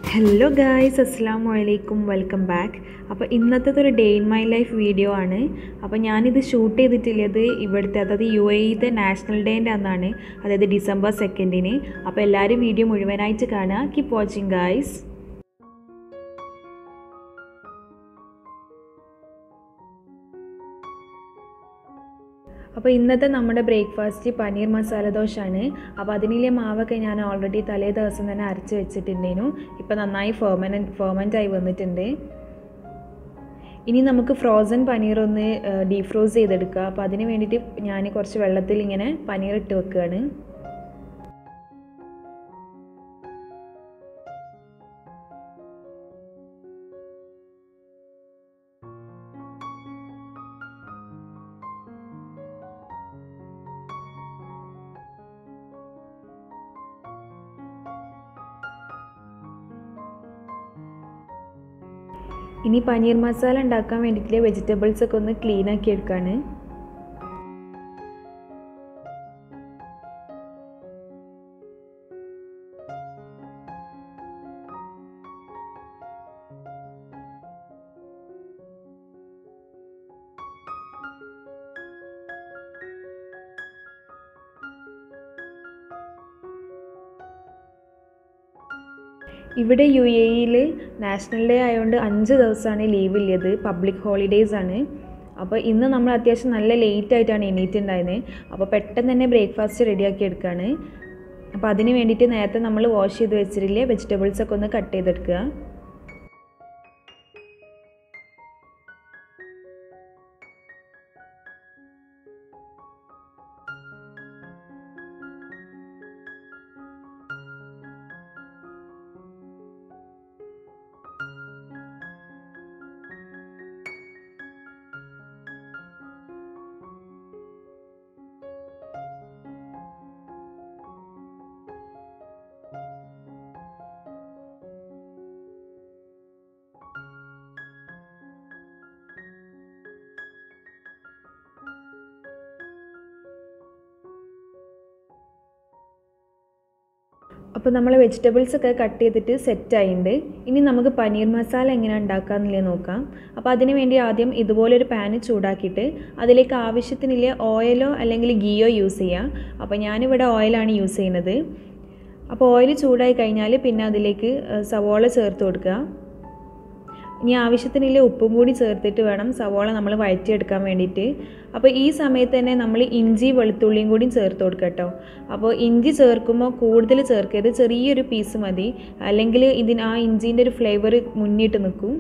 hello guys അസ്സാം വലൈക്കും welcome back അപ്പോൾ ഇന്നത്തെ ഒരു day in my life video ആണ് അപ്പോൾ ഞാനിത് ഷൂട്ട് ചെയ്തിട്ടുള്ളത് ഇവിടുത്തെ അതായത് യു എയിത്തെ നാഷണൽ ഡേൻ്റെ അന്നാണ് അതായത് ഡിസംബർ സെക്കൻഡിന് അപ്പോൾ എല്ലാവരും വീഡിയോ മുഴുവനായിട്ട് കാണുക കീപ് വാച്ചിങ് ഗായ്സ് അപ്പോൾ ഇന്നത്തെ നമ്മുടെ ബ്രേക്ക്ഫാസ്റ്റ് പനീർ മസാല ദോശയാണ് അപ്പോൾ അതിനുള്ള മാവൊക്കെ ഞാൻ ഓൾറെഡി തലേ ദിവസം തന്നെ അരച്ച് വെച്ചിട്ടുണ്ടേനു ഇപ്പോൾ നന്നായി ഫെർമനൻ ഫെർമൻ്റ് ആയി വന്നിട്ടുണ്ട് ഇനി നമുക്ക് ഫ്രോസൺ പനീർ ഒന്ന് ഡീഫ്രോസ് ചെയ്തെടുക്കുക അപ്പോൾ അതിന് വേണ്ടിയിട്ട് ഞാൻ കുറച്ച് വെള്ളത്തിൽ ഇങ്ങനെ പനീർ ഇട്ട് വെക്കുകയാണ് ഇനി പനീർ മസാല ഉണ്ടാക്കാൻ വേണ്ടിയിട്ട് വെജിറ്റബിൾസ് ഒക്കെ ഒന്ന് ക്ലീൻ ആക്കി എടുക്കുകയാണ് ഇവിടെ യു എ ഇയിൽ നാഷണൽ ഡേ ആയതുകൊണ്ട് അഞ്ച് ദിവസമാണ് ലീവ് ഇല്ലത് പബ്ലിക് ഹോളിഡേയ്സ് ആണ് അപ്പോൾ ഇന്ന് നമ്മൾ അത്യാവശ്യം നല്ല ലേറ്റ് ആയിട്ടാണ് എണീറ്റുണ്ടായിരുന്നത് അപ്പോൾ പെട്ടെന്ന് തന്നെ ബ്രേക്ക്ഫാസ്റ്റ് റെഡിയാക്കി എടുക്കുകയാണ് അപ്പോൾ അതിന് വേണ്ടിയിട്ട് നേരത്തെ നമ്മൾ വാഷ് ചെയ്ത് വെച്ചിട്ടില്ലേ വെജിറ്റബിൾസ് ഒക്കെ ഒന്ന് കട്ട് ചെയ്തെടുക്കുക അപ്പോൾ നമ്മൾ വെജിറ്റബിൾസ് ഒക്കെ കട്ട് ചെയ്തിട്ട് സെറ്റ് ആയിട്ടുണ്ട് ഇനി നമുക്ക് പനീർ മസാല എങ്ങനെ ഉണ്ടാക്കാമെന്നില്ലേ നോക്കാം അപ്പോൾ അതിന് വേണ്ടി ആദ്യം ഇതുപോലൊരു പാന് ചൂടാക്കിയിട്ട് അതിലേക്ക് ആവശ്യത്തിനില്ല ഓയിലോ അല്ലെങ്കിൽ ഗീയോ യൂസ് ചെയ്യുക അപ്പോൾ ഞാനിവിടെ ഓയിലാണ് യൂസ് ചെയ്യുന്നത് അപ്പോൾ ഓയിൽ ചൂടായി കഴിഞ്ഞാൽ പിന്നെ അതിലേക്ക് സവോള ചേർത്ത് കൊടുക്കുക ഇനി ആവശ്യത്തിനുള്ള ഉപ്പും കൂടി ചേർത്തിട്ട് വേണം സവോള നമ്മൾ വഴറ്റിയെടുക്കാൻ വേണ്ടിയിട്ട് അപ്പോൾ ഈ സമയത്ത് തന്നെ നമ്മൾ ഇഞ്ചി വെളുത്തുള്ളിയും കൂടി ചേർത്ത് കൊടുക്കുക കേട്ടോ അപ്പോൾ ഇഞ്ചി ചേർക്കുമ്പോൾ കൂടുതൽ ചേർക്കരുത് ചെറിയൊരു പീസ് മതി അല്ലെങ്കിൽ ഇതിന് ആ ഇഞ്ചീൻ്റെ ഒരു ഫ്ലേവർ മുന്നിട്ട് നിൽക്കും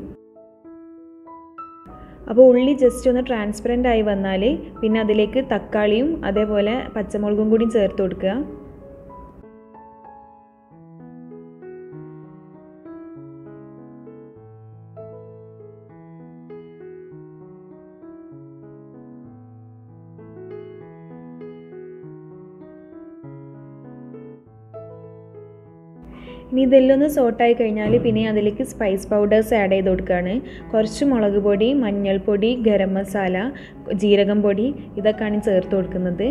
അപ്പോൾ ഉള്ളി ജസ്റ്റ് ഒന്ന് ട്രാൻസ്പെറൻ്റ് ആയി വന്നാൽ പിന്നെ അതിലേക്ക് തക്കാളിയും അതേപോലെ പച്ചമുളകും കൂടി ചേർത്ത് കൊടുക്കുക ഇനി ഇതെല്ലാം ഒന്ന് സോട്ടായി കഴിഞ്ഞാൽ പിന്നെ അതിലേക്ക് സ്പൈസ് പൗഡേഴ്സ് ആഡ് ചെയ്ത് കൊടുക്കുകയാണ് കുറച്ച് മുളക് പൊടി മഞ്ഞൾപ്പൊടി ഗരം മസാല ജീരകം പൊടി ഇതൊക്കെയാണ് ചേർത്ത് കൊടുക്കുന്നത്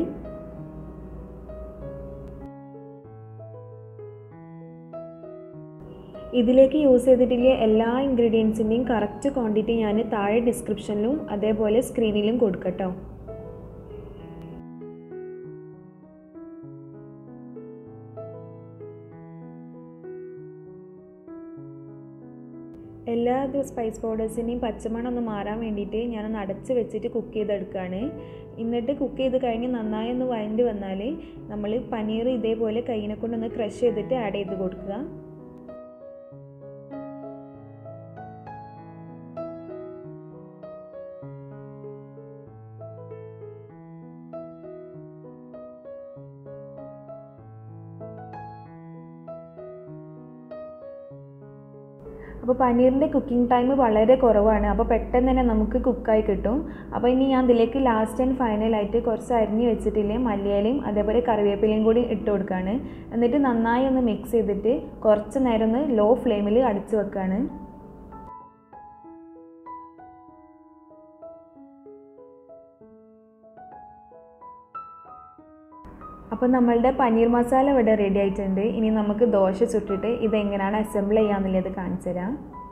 ഇതിലേക്ക് യൂസ് ചെയ്തിട്ടുള്ള എല്ലാ ഇൻഗ്രീഡിയൻസിൻ്റെയും കറക്റ്റ് ക്വാണ്ടിറ്റി ഞാൻ താഴെ ഡിസ്ക്രിപ്ഷനിലും അതേപോലെ സ്ക്രീനിലും കൊടുക്കട്ടോ എല്ലാ സ്പൈസ് പൗഡേഴ്സിൻ്റെയും പച്ചമണം ഒന്ന് മാറാൻ വേണ്ടിയിട്ട് ഞാനൊന്ന് അടച്ച് വെച്ചിട്ട് കുക്ക് ചെയ്തെടുക്കുകയാണ് എന്നിട്ട് കുക്ക് ചെയ്ത് കഴിഞ്ഞ് നന്നായി ഒന്ന് വഴണ്ടി വന്നാൽ നമ്മൾ പനീർ ഇതേപോലെ കൈയിനെ കൊണ്ടൊന്ന് ക്രഷ് ചെയ്തിട്ട് ആഡ് ചെയ്ത് കൊടുക്കുക അപ്പോൾ പനീറിൻ്റെ കുക്കിംഗ് ടൈം വളരെ കുറവാണ് അപ്പോൾ പെട്ടെന്ന് തന്നെ നമുക്ക് കുക്കായി കിട്ടും അപ്പോൾ ഇനി ഞാൻ ഇതിലേക്ക് ലാസ്റ്റ് ആൻഡ് ഫൈനലായിട്ട് കുറച്ച് അരിഞ്ഞ് വെച്ചിട്ടില്ലേ മല്ലിയിലയും അതേപോലെ കറിവേപ്പിലയും കൂടി ഇട്ട് കൊടുക്കുകയാണ് എന്നിട്ട് നന്നായി ഒന്ന് മിക്സ് ചെയ്തിട്ട് കുറച്ച് നേരം ഒന്ന് ലോ ഫ്ലെയിമിൽ അടിച്ച് വെക്കുകയാണ് അപ്പോൾ നമ്മളുടെ പനീർ മസാല ഇവിടെ റെഡി ആയിട്ടുണ്ട് ഇനി നമുക്ക് ദോശ ചുട്ടിട്ട് ഇതെങ്ങനെയാണ് അസംബിൾ ചെയ്യാന്നുള്ളത് കാണിച്ചു തരാം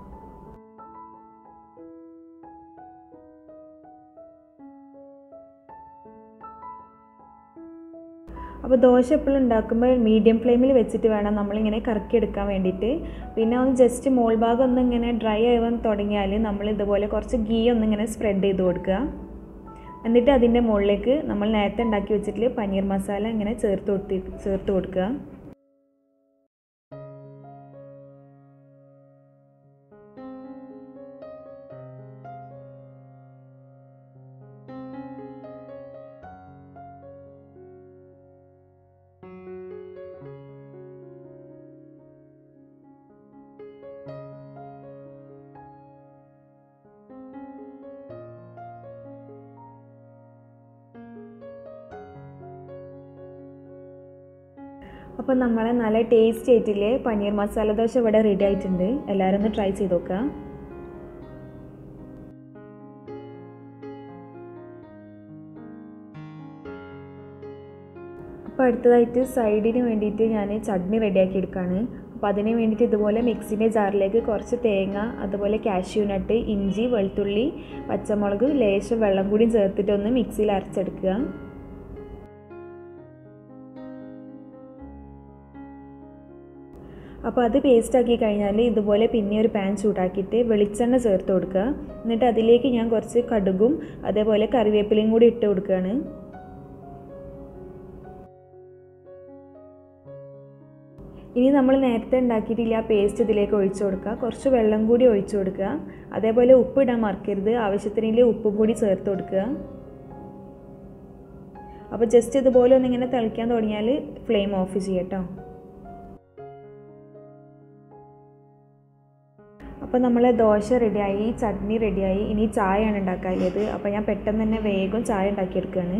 അപ്പോൾ ദോശ എപ്പോഴും ഉണ്ടാക്കുമ്പോൾ മീഡിയം ഫ്ലെയിമിൽ വെച്ചിട്ട് വേണം നമ്മളിങ്ങനെ കറക്കിയെടുക്കാൻ വേണ്ടിയിട്ട് പിന്നെ ഒന്ന് ജസ്റ്റ് മോൾ ഭാഗം ഒന്ന് ഇങ്ങനെ ഡ്രൈ ആവാൻ തുടങ്ങിയാൽ നമ്മൾ ഇതുപോലെ കുറച്ച് ഗീ ഒന്നിങ്ങനെ സ്പ്രെഡ് ചെയ്ത് കൊടുക്കുക എന്നിട്ട് അതിൻ്റെ മുകളിലേക്ക് നമ്മൾ നേരത്തെ ഉണ്ടാക്കി വെച്ചിട്ട് പനീർ മസാല ഇങ്ങനെ ചേർത്ത് കൊടുത്തി ചേർത്ത് കൊടുക്കുക അപ്പോൾ നമ്മളെ നല്ല ടേസ്റ്റ് ആയിട്ടില്ലേ പനീർ മസാല ദോശ ഇവിടെ റെഡി ആയിട്ടുണ്ട് എല്ലാവരും ഒന്ന് ട്രൈ ചെയ്ത് നോക്കുക അപ്പോൾ അടുത്തതായിട്ട് സൈഡിന് വേണ്ടിയിട്ട് ഞാൻ ചട്നി റെഡിയാക്കി എടുക്കുകയാണ് അപ്പോൾ അതിന് വേണ്ടിയിട്ട് ഇതുപോലെ മിക്സിൻ്റെ ജാറിലേക്ക് കുറച്ച് തേങ്ങ അതുപോലെ കാഷ്യൂ നട്ട് ഇഞ്ചി വെളുത്തുള്ളി പച്ചമുളക് ലേശം വെള്ളം കൂടി ചേർത്തിട്ടൊന്ന് മിക്സിയിൽ അരച്ചെടുക്കുക അപ്പോൾ അത് പേസ്റ്റ് ആക്കി കഴിഞ്ഞാൽ ഇതുപോലെ പിന്നെ ഒരു പാൻ ചൂടാക്കിയിട്ട് വെളിച്ചെണ്ണ ചേർത്ത് കൊടുക്കുക എന്നിട്ട് അതിലേക്ക് ഞാൻ കുറച്ച് കടുകും അതേപോലെ കറിവേപ്പിലയും കൂടി ഇട്ട് കൊടുക്കുകയാണ് ഇനി നമ്മൾ നേരത്തെ ഉണ്ടാക്കിയിട്ടില്ല ആ പേസ്റ്റ് ഇതിലേക്ക് ഒഴിച്ചു കൊടുക്കുക കുറച്ച് വെള്ളം കൂടി ഒഴിച്ചു കൊടുക്കുക അതേപോലെ ഉപ്പ് ഇടാൻ മറക്കരുത് ആവശ്യത്തിനുള്ള ഉപ്പും കൂടി ചേർത്ത് കൊടുക്കുക അപ്പോൾ ജസ്റ്റ് ഇതുപോലെ ഒന്നിങ്ങനെ തിളയ്ക്കാൻ തുടങ്ങിയാൽ ഫ്ലെയിം ഓഫ് ചെയ്യട്ടോ അപ്പോൾ നമ്മൾ ദോശ റെഡിയായി ചട്നി റെഡിയായി ഇനി ചായയാണ് ഉണ്ടാക്കാനുള്ളത് അപ്പോൾ ഞാൻ പെട്ടെന്ന് തന്നെ വേഗം ചായ ഉണ്ടാക്കിയെടുക്കുകയാണ്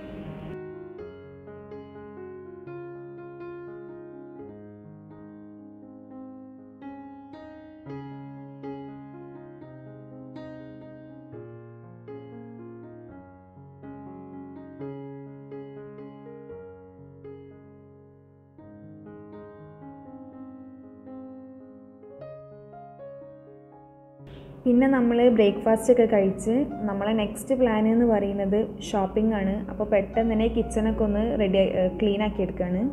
പിന്നെ നമ്മൾ ബ്രേക്ക്ഫാസ്റ്റ് ഒക്കെ കഴിച്ച് നമ്മളെ നെക്സ്റ്റ് പ്ലാൻ എന്ന് പറയുന്നത് ഷോപ്പിംഗ് ആണ് അപ്പോൾ പെട്ടെന്ന് തന്നെ കിച്ചണൊക്കെ ഒന്ന് റെഡി ക്ലീൻ ആക്കി എടുക്കുകയാണ്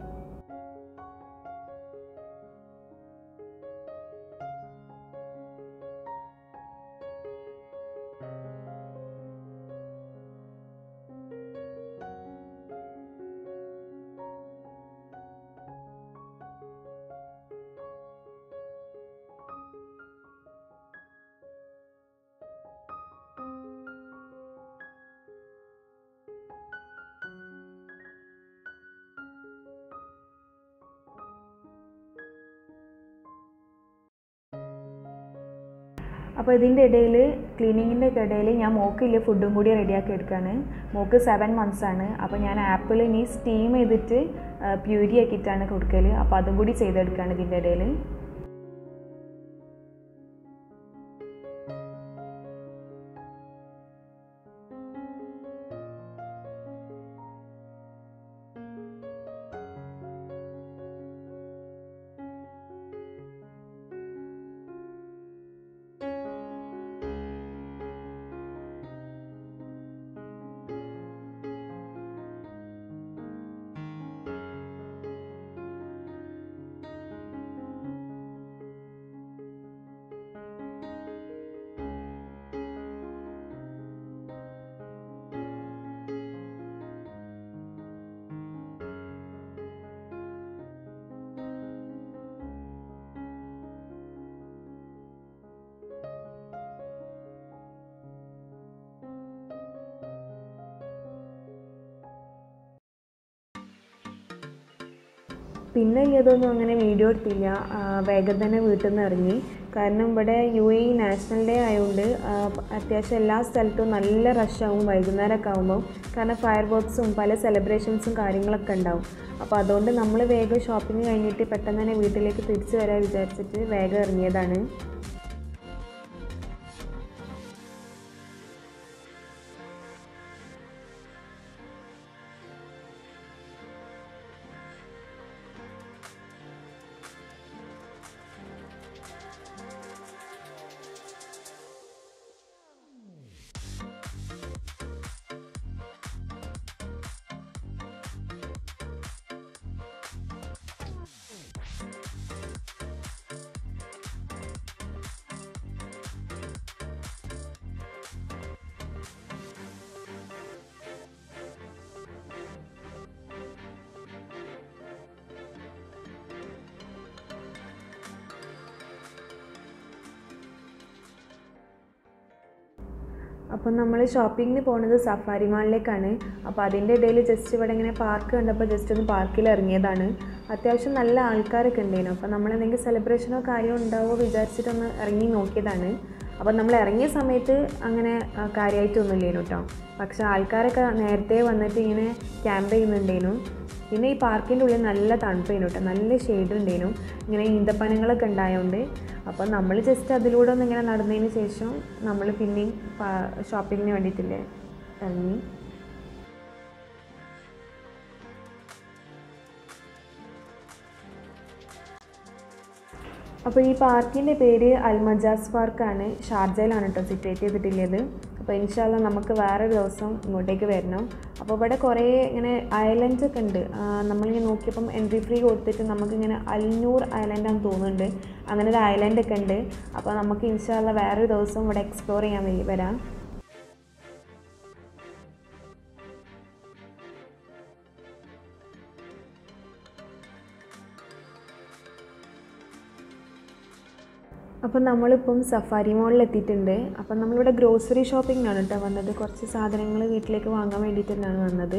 അപ്പോൾ ഇതിൻ്റെ ഇടയിൽ ക്ലീനിങ്ങിൻ്റെ ഒക്കെ ഇടയിൽ ഞാൻ മോക്കില്ല ഫുഡും കൂടി റെഡിയാക്കി എടുക്കുകയാണ് മോക്ക് സെവൻ മന്ത്സ് ആണ് അപ്പോൾ ഞാൻ ആപ്പിൾ ഇനി സ്റ്റീം ചെയ്തിട്ട് പ്യൂരി ആക്കിയിട്ടാണ് കൊടുക്കൽ അപ്പോൾ അതും കൂടി ചെയ്തെടുക്കുകയാണ് ഇതിൻ്റെ ഇടയിൽ പിന്നെ ഇതൊന്നും അങ്ങനെ വീഡിയോ എടുത്തില്ല ആ, വേഗം തന്നെ വീട്ടിൽ നിന്ന് ഇറങ്ങി കാരണം ഇവിടെ യു എ നാഷണൽ ഡേ ആയതുകൊണ്ട് ആ, അത്യാവശ്യം എല്ലാ സ്ഥലത്തും നല്ല റഷാവും വൈകുന്നേരമൊക്കെ ആകുമ്പോൾ കാരണം ഫയർ വർക്ക്സും പല സെലിബ്രേഷൻസും കാര്യങ്ങളൊക്കെ ഉണ്ടാവും അപ്പോൾ അതുകൊണ്ട് നമ്മൾ വേഗം ഷോപ്പിംഗ് കഴിഞ്ഞിട്ട് പെട്ടെന്ന് തന്നെ വീട്ടിലേക്ക് തിരിച്ചു വരാൻ വിചാരിച്ചിട്ട് വേഗം ഇറങ്ങിയതാണ് അപ്പം നമ്മൾ ഷോപ്പിങ്ങിന് പോകുന്നത് സഫാരി മാളിലേക്കാണ് അപ്പോൾ അതിൻ്റെ ഇടയിൽ ജസ്റ്റ് ഇവിടെ ഇങ്ങനെ പാർക്ക് കണ്ടപ്പോൾ ജസ്റ്റ് ഒന്ന് പാർക്കിൽ ഇറങ്ങിയതാണ് അത്യാവശ്യം നല്ല ആൾക്കാരൊക്കെ ഉണ്ടായിരുന്നു അപ്പോൾ നമ്മൾ എന്തെങ്കിലും സെലിബ്രേഷനോ കാര്യമോ ഉണ്ടാവുമോ വിചാരിച്ചിട്ടൊന്ന് ഇറങ്ങി നോക്കിയതാണ് അപ്പോൾ നമ്മൾ ഇറങ്ങിയ സമയത്ത് അങ്ങനെ ആ, കാര്യമായിട്ടൊന്നുമില്ലേനു കേട്ടോ പക്ഷേ ആൾക്കാരൊക്കെ നേരത്തെ വന്നിട്ട് ഇങ്ങനെ ക്യാമ്പ് ചെയ്യുന്നുണ്ടേനു പിന്നെ ഈ പാർക്കിൻ്റെ ഉള്ളിൽ നല്ല തണുപ്പേനു കേട്ടോ നല്ല ഷെയ്ഡ് ഉണ്ടേനു ഇങ്ങനെ ഈന്തപ്പനങ്ങളൊക്കെ ഉണ്ടായതുകൊണ്ട് അപ്പോൾ നമ്മൾ ജസ്റ്റ് അതിലൂടെ ഒന്ന് ഇങ്ങനെ നടന്നതിന് ശേഷം നമ്മൾ പിന്നെയും ഷോപ്പിങ്ങിന് വേണ്ടിയിട്ടില്ലേ ഇറങ്ങി അപ്പോൾ ഈ പാർക്കിൻ്റെ പേര് അൽമജാസ് പാർക്കാണ് ഷാർജയിലാണ് കേട്ടോ സിറ്റുവേറ്റ് ചെയ്തിട്ടുള്ളത് അപ്പോൾ ഇൻഷാല്ല നമുക്ക് വേറൊരു ദിവസം ഇങ്ങോട്ടേക്ക് വരണം അപ്പോൾ ഇവിടെ കുറേ ഇങ്ങനെ ഐലൻഡ്സ് ഒക്കെ ഉണ്ട് ആ, നമ്മളിങ്ങനെ നോക്കിയപ്പം എൻട്രി ഫ്രീ കൊടുത്തിട്ട് നമുക്കിങ്ങനെ അൽനൂർ ഐലൻഡാന്ന് തോന്നുന്നുണ്ട് അങ്ങനെ ഒരു ഐലൻഡ് ഒക്കെ ഉണ്ട് അപ്പോൾ നമുക്ക് ഇൻഷാല്ല വേറൊരു ദിവസം ഇവിടെ എക്സ്പ്ലോർ ചെയ്യാൻ വേ- വരാം അപ്പം നമ്മളിപ്പം സഫാരി മോളിൽ എത്തിയിട്ടുണ്ട് അപ്പം നമ്മളിവിടെ ഗ്രോസറി ഷോപ്പിങ്ങിനാണ് കേട്ടോ വന്നത് കുറച്ച് സാധനങ്ങൾ വീട്ടിലേക്ക് വാങ്ങാൻ വേണ്ടിയിട്ട് തന്നെയാണ് വന്നത്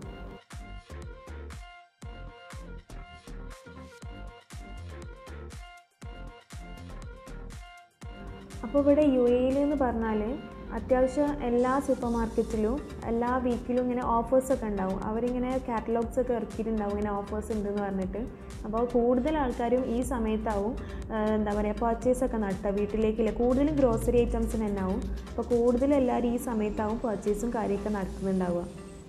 അപ്പോൾ ഇവിടെ യു എയിൽ എന്ന് പറഞ്ഞാൽ അത്യാവശ്യം എല്ലാ സൂപ്പർ മാർക്കറ്റിലും എല്ലാ വീക്കിലും ഇങ്ങനെ ഓഫേഴ്സൊക്കെ ഉണ്ടാവും അവരിങ്ങനെ കാറ്റലോഗ്സ് ഒക്കെ ഇറക്കിയിട്ടുണ്ടാവും ഇങ്ങനെ ഓഫേഴ്സ് ഉണ്ടെന്ന് പറഞ്ഞിട്ട് അപ്പോൾ കൂടുതൽ ആൾക്കാരും ഈ സമയത്താവും ആ, എന്താ പറയുക പർച്ചേസ് ഒക്കെ നടത്തുക വീട്ടിലേക്കില്ല കൂടുതലും ഗ്രോസറി ഐറ്റംസിന് തന്നെ ആവും അപ്പോൾ കൂടുതൽ എല്ലാവരും ഈ സമയത്താവും പർച്ചേസും കാര്യമൊക്കെ നടത്തുന്നുണ്ടാവുക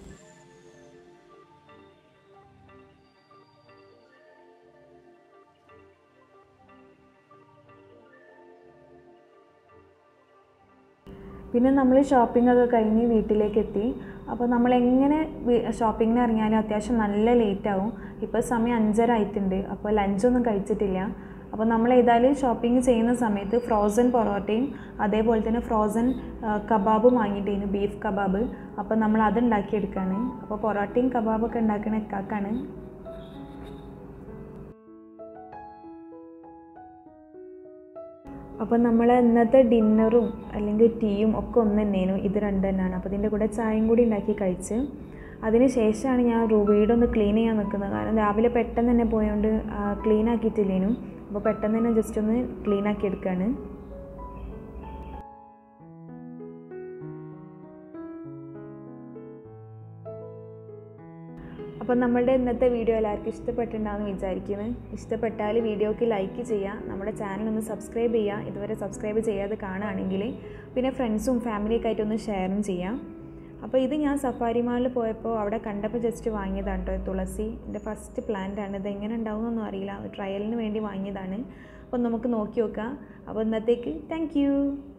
പിന്നെ നമ്മൾ ഷോപ്പിംഗ് ഒക്കെ കഴിഞ്ഞ് വീട്ടിലേക്ക് എത്തി അപ്പോൾ നമ്മൾ എങ്ങനെ ഷോപ്പിങ്ങിന് ഇറങ്ങിയാലും അത്യാവശ്യം നല്ല ലേറ്റ് ആവും ഇപ്പോൾ സമയം അഞ്ചര ആയിട്ടുണ്ട് അപ്പോൾ ലഞ്ചൊന്നും കഴിച്ചിട്ടില്ല അപ്പോൾ നമ്മൾ ഏതായാലും ഷോപ്പിംഗ് ചെയ്യുന്ന സമയത്ത് ഫ്രോസൺ പൊറോട്ടയും അതേപോലെ തന്നെ ഫ്രോസൺ കബാബും വാങ്ങിയിട്ടേനു ബീഫ് കബാബ് അപ്പോൾ നമ്മൾ അത് ഉണ്ടാക്കിയെടുക്കുകയാണ് അപ്പോൾ പൊറോട്ടയും കബാബൊക്കെ ഉണ്ടാക്കുന്ന ഇക്കാക്കാണ് അപ്പോൾ നമ്മൾ ഇന്നത്തെ ഡിന്നറും അല്ലെങ്കിൽ ടീയും ഒക്കെ ഒന്ന് തന്നെയായിരുന്നു ഇത് രണ്ട് തന്നെയാണ് അപ്പോൾ ഇതിൻ്റെ കൂടെ ചായയും കൂടി ഉണ്ടാക്കി കഴിച്ച് അതിന് ശേഷമാണ് ഞാൻ റൂ വീടൊന്ന് ക്ലീൻ ചെയ്യാൻ നിൽക്കുന്നത് കാരണം രാവിലെ പെട്ടെന്ന് തന്നെ പോയതുകൊണ്ട് ക്ലീൻ ആക്കിയിട്ടില്ലേനു അപ്പോൾ പെട്ടെന്ന് തന്നെ ജസ്റ്റ് ഒന്ന് ക്ലീൻ ആക്കി എടുക്കുകയാണ് അപ്പം നമ്മളുടെ ഇന്നത്തെ വീഡിയോ എല്ലാവർക്കും ഇഷ്ടപ്പെട്ടിട്ടുണ്ടാകുമെന്ന് വിചാരിക്കുന്നു ഇഷ്ടപ്പെട്ടാൽ വീഡിയോക്ക് ലൈക്ക് ചെയ്യുക നമ്മുടെ ചാനൽ ഒന്ന് സബ്സ്ക്രൈബ് ചെയ്യുക ഇതുവരെ സബ്സ്ക്രൈബ് ചെയ്യാതെ കാണുകയാണെങ്കിൽ പിന്നെ ഫ്രണ്ട്സും ഫാമിലിയൊക്കെ ആയിട്ടൊന്ന് ഷെയറും ചെയ്യാം അപ്പോൾ ഇത് ഞാൻ സഫാരി മാളിൽ പോയപ്പോൾ അവിടെ കണ്ടപ്പോൾ ജസ്റ്റ് വാങ്ങിയതാണ് കേട്ടോ തുളസി എൻ്റെ ഫസ്റ്റ് പ്ലാന്റ് ആണ് ഇത് എങ്ങനെ ഉണ്ടാവുമെന്നൊന്നും അറിയില്ല ട്രയലിന് വേണ്ടി വാങ്ങിയതാണ് അപ്പോൾ നമുക്ക് നോക്കി നോക്കാം അപ്പോൾ ഇന്നത്തേക്ക് താങ്ക്